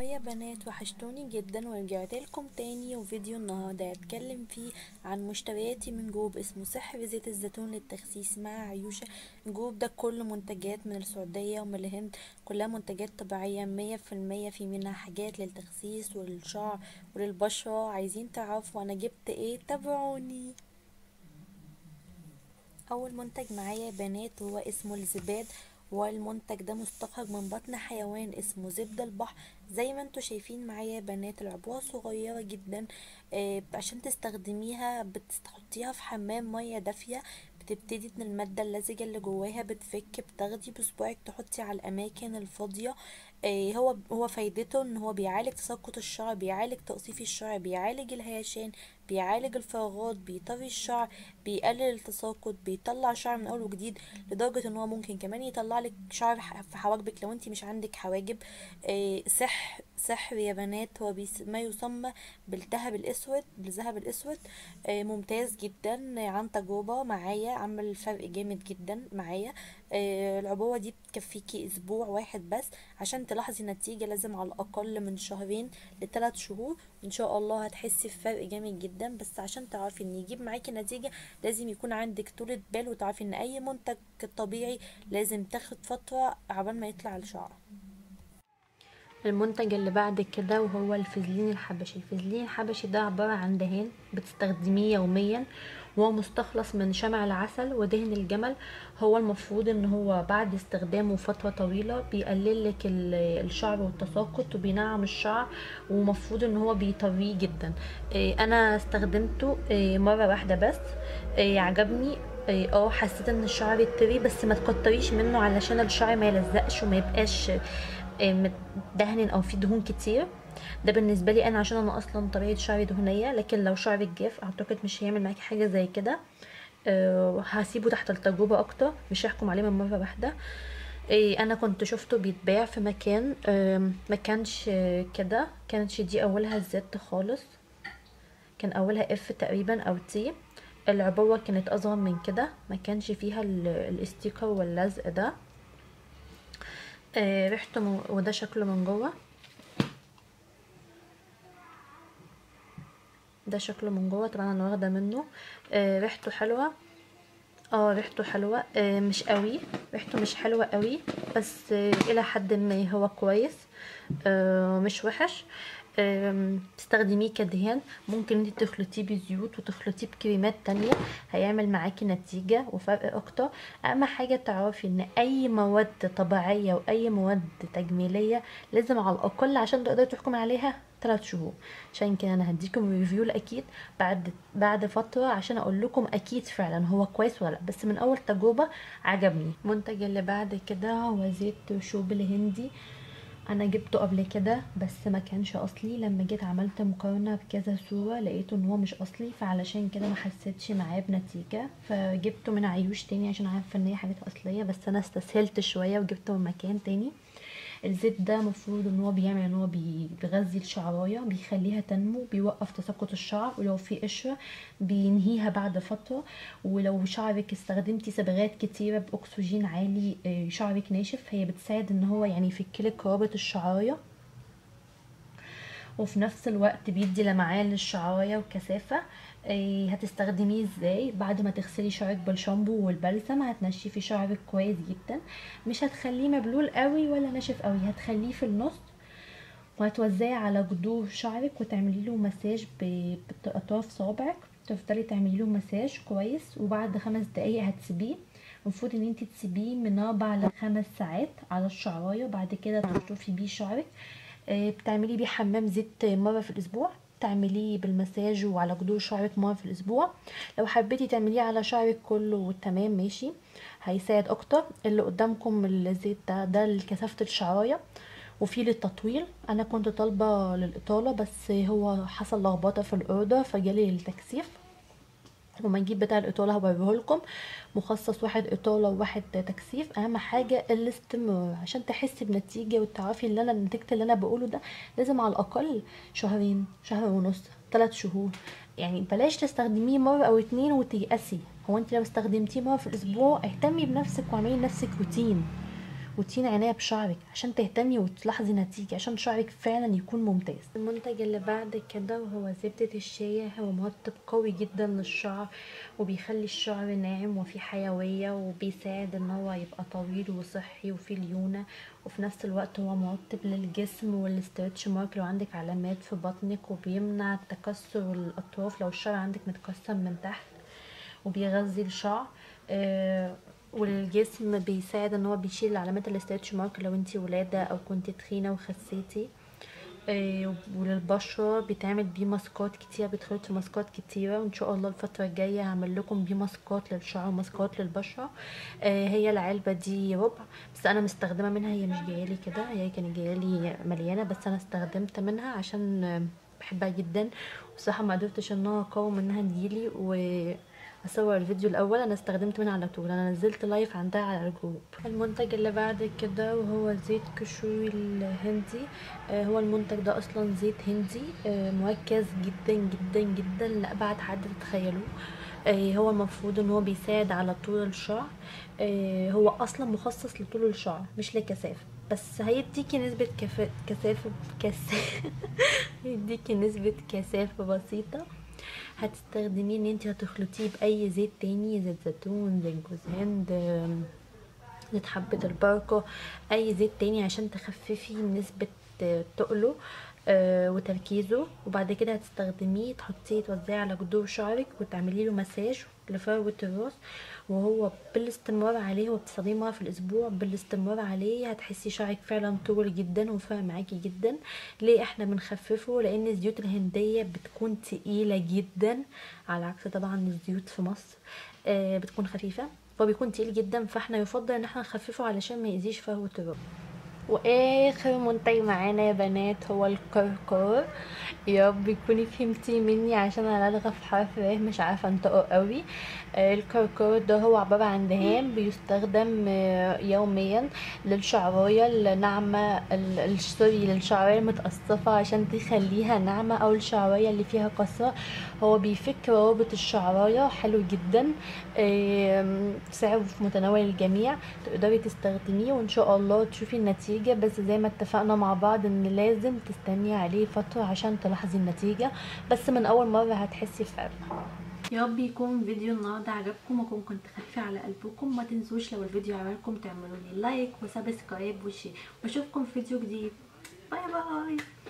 هاي يا بنات وحشتوني جدا ورجعت لكم تاني وفيديو النهارده هتكلم فيه عن مشترياتي من جروب اسمه سحر زيت الزيتون للتخسيس مع عيوشة الجروب ده كله منتجات من السعودية ومن الهند كلها منتجات طبيعية مية في المية في منها حاجات للتخسيس وللشعر وللبشرة عايزين تعرفوا انا جبت ايه تابعوني اول منتج معايا يا بنات هو اسمه الزباد والمنتج ده مستخرج من بطن حيوان اسمه زبدة البحر زي ما انتوا شايفين معايا يا بنات العبوة صغيرة جدا آه عشان تستخدميها بتحطيها في حمام مية دافية بتبتدي ان المادة اللزجة اللي جواها بتفك بتاخدي بصباعك تحطي على الاماكن الفاضية آه هو هو فايدته ان هو بيعالج تساقط الشعر بيعالج تقصيف الشعر بيعالج الهيشان بيعالج الفراغات بيطري الشعر بيقلل التساقط بيطلع شعر من اول وجديد لدرجة ان هو ممكن كمان يطلع لك شعر في حواجبك لو انت مش عندك حواجب آه سحر سحر يا بنات هو ما يسمى بالذهب الاسود بالذهب الاسود آه ممتاز جدا عن تجربة معايا عمل فرق جامد جدا معايا آه العبوة دي بتكفيكي اسبوع واحد بس عشان تلاحظي نتيجة لازم على الاقل من شهرين لثلاث شهور ان شاء الله هتحسي بفرق جامد جدا بس عشان تعرفي ان يجيب معاكي نتيجة لازم يكون عندك طولة بال وتعرفي ان اي منتج طبيعي لازم تاخد فترة عبال ما يطلع الشعر المنتج اللي بعد كده وهو الفازلين الحبشي الفازلين الحبشي ده عبارة عن دهان بتستخدميه يوميا وهو مستخلص من شمع العسل ودهن الجمل هو المفروض ان هو بعد استخدامه فترة طويلة بيقلل لك الشعر والتساقط وبينعم الشعر ومفروض ان هو بيطريه جدا انا استخدمته مرة واحدة بس عجبني اه حسيت ان الشعر يتري بس ما تكتريش منه علشان الشعر ما يلزقش وما يبقاش مدهن او فيه دهون كتير ده بالنسبه لي انا عشان انا اصلا طبيعه شعري دهنيه لكن لو شعرك جاف اعتقد مش هيعمل معاكي حاجه زي كده أه هسيبه تحت التجربه اكتر مش هحكم عليه من مره واحده إيه انا كنت شفته بيتباع في مكان أه ما كانش كده كانتش دي اولها الزد خالص كان اولها اف تقريبا او تي العبوه كانت اصغر من كده ما كانش فيها الاستيكر واللزق ده آه ريحته م... وده شكله من جوه ده شكله من جوه طبعا انا واخده منه آه ريحته حلوه اه ريحته حلوه آه مش قوي ريحته مش حلوه قوي بس آه الى حد ما هو كويس آه مش وحش تستخدميه كدهان ممكن انت تخلطيه بزيوت وتخلطيه بكريمات تانية هيعمل معاكي نتيجة وفرق اكتر اهم حاجة تعرفي ان اي مواد طبيعية واي مواد تجميلية لازم على الاقل عشان تقدري تحكمي عليها ثلاث شهور عشان كده انا هديكم ريفيو اكيد بعد بعد فتره عشان اقول لكم اكيد فعلا هو كويس ولا لا بس من اول تجربه عجبني المنتج اللي بعد كده هو زيت شوب الهندي انا جبته قبل كده بس ما كانش اصلي لما جيت عملت مقارنه بكذا صوره لقيته ان هو مش اصلي فعلشان كده ما حسيتش معاه بنتيجه فجبته من عيوش تاني عشان عارفه ان هي حاجات اصليه بس انا استسهلت شويه وجبته من مكان تاني الزيت ده مفروض ان هو بيعمل ان هو بيغذي الشعرايه بيخليها تنمو بيوقف تساقط الشعر ولو في قشره بينهيها بعد فتره ولو شعرك استخدمتي صبغات كتيره باكسجين عالي شعرك ناشف هي بتساعد ان هو يعني يفكلك رابط الشعرايه وفي نفس الوقت بيدي لمعان للشعرايه وكثافه هتستخدميه ازاي بعد ما تغسلي شعرك بالشامبو والبلسم هتنشفي شعرك كويس جدا مش هتخليه مبلول قوي ولا ناشف قوي هتخليه في النص وهتوزعي على جذور شعرك وتعملي له مساج باطراف صوابعك تفضلي تعملي له مساج كويس وبعد خمس دقايق هتسيبيه المفروض ان انت تسيبيه من اربع لخمس ساعات على الشعرايه بعد كده تشطفي بيه شعرك بتعملي بيه حمام زيت مره في الاسبوع تعمليه بالمساج وعلى جذور شعرك مره في الاسبوع لو حبيتي تعمليه على شعرك كله تمام ماشي هيساعد اكتر اللي قدامكم الزيت ده ده لكثافه الشعرايه وفي للتطويل انا كنت طالبه للاطاله بس هو حصل لخبطه في الاوردر فجالي للتكثيف وما نجيب بتاع الاطاله هوريه لكم مخصص واحد اطاله وواحد تكثيف اهم حاجه الاستمرار عشان تحسي بنتيجه وتعرفي ان انا نتيجه اللي انا بقوله ده لازم على الاقل شهرين شهر ونص ثلاث شهور يعني بلاش تستخدميه مره او اتنين وتيأسي هو انت لو استخدمتيه مره في الاسبوع اهتمي بنفسك واعملي لنفسك روتين وتين عناية بشعرك عشان تهتمي وتلاحظي نتيجة عشان شعرك فعلا يكون ممتاز المنتج اللي بعد كده وهو زبدة الشيا هو مرطب قوي جدا للشعر وبيخلي الشعر ناعم وفيه حيوية وبيساعد ان هو يبقى طويل وصحي وفيه ليونة وفي نفس الوقت هو مرطب للجسم والاسترتش مارك لو عندك علامات في بطنك وبيمنع تكسر الاطراف لو الشعر عندك متكسر من تحت وبيغذي الشعر آه وللجسم بيساعد ان هو بيشيل علامات الاسترتش مارك لو انتي ولادة او كنتي تخينة وخسيتي آه وللبشرة بيتعمل بيه ماسكات كتير بيتخلط في ماسكات كتيرة وان شاء الله الفترة الجاية هعمل لكم بيه ماسكات للشعر وماسكات للبشرة آه هي العلبة دي ربع بس انا مستخدمة منها هي مش جايالي كده هي كانت جايالي مليانة بس انا استخدمت منها عشان آه بحبها جدا وصراحة ما قدرتش ان انا اقاوم انها تجيلي و اصور الفيديو الاول انا استخدمت منها على طول انا نزلت لايف عندها على الجروب المنتج اللي بعد كده وهو زيت كشوي الهندي آه هو المنتج ده اصلا زيت هندي آه مركز جدا جدا جدا لابعد حد تتخيلوه آه هو المفروض ان هو بيساعد على طول الشعر آه هو اصلا مخصص لطول الشعر مش لكثافه بس هيديكي نسبة كفا... كثافة كثافة هيديكي نسبة كثافة بسيطة هتستخدميه ان انت هتخلطيه باي زيت تاني زيت زيتون زيت جوز هند زيت حبة البركة اي زيت تاني عشان تخففي نسبة تقله آه وتركيزه وبعد كده هتستخدميه تحطيه توزعيه على جذور شعرك وتعملي له مساج لفروة الراس وهو بالاستمرار عليه هو بتستخدميه مره في الاسبوع بالاستمرار عليه هتحسي شعرك فعلا طول جدا وفرق معاكي جدا ليه احنا بنخففه لان الزيوت الهنديه بتكون تقيله جدا على عكس طبعا الزيوت في مصر آه بتكون خفيفه فبيكون تقيل جدا فاحنا يفضل ان احنا نخففه علشان ما يأذيش فروه الراس واخر منتج معانا يا بنات هو الكركر يا رب تكوني فهمتي مني عشان انا لدغه في حرف ر مش عارفه انطقه قوي الكركر ده هو عباره عن دهان بيستخدم يوميا للشعرايه الناعمه سوري للشعرايه المتقصفه عشان تخليها ناعمه او الشعرايه اللي فيها قصه هو بيفك روابط الشعرايه حلو جدا سعره في متناول الجميع تقدري تستخدميه وان شاء الله تشوفي النتيجه النتيجة بس زي ما اتفقنا مع بعض ان لازم تستني عليه فترة عشان تلاحظي النتيجة بس من اول مرة هتحسي بفرق يا رب يكون فيديو النهارده عجبكم واكون كنت خفيفه على قلبكم ما تنسوش لو الفيديو عجبكم تعملوا لي لايك وسبسكرايب وشير واشوفكم في فيديو جديد باي باي